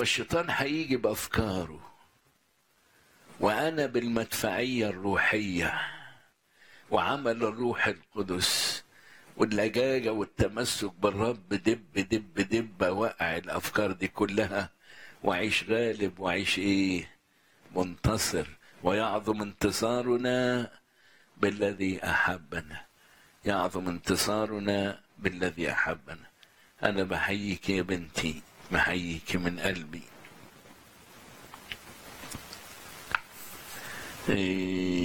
فالشيطان هيجي بافكاره وانا بالمدفعيه الروحيه وعمل الروح القدس واللجاجه والتمسك بالرب دب دب دب اوقع الافكار دي كلها واعيش غالب واعيش ايه منتصر ويعظم انتصارنا بالذي احبنا يعظم انتصارنا بالذي احبنا انا بحييك يا بنتي بحييك من قلبي إيه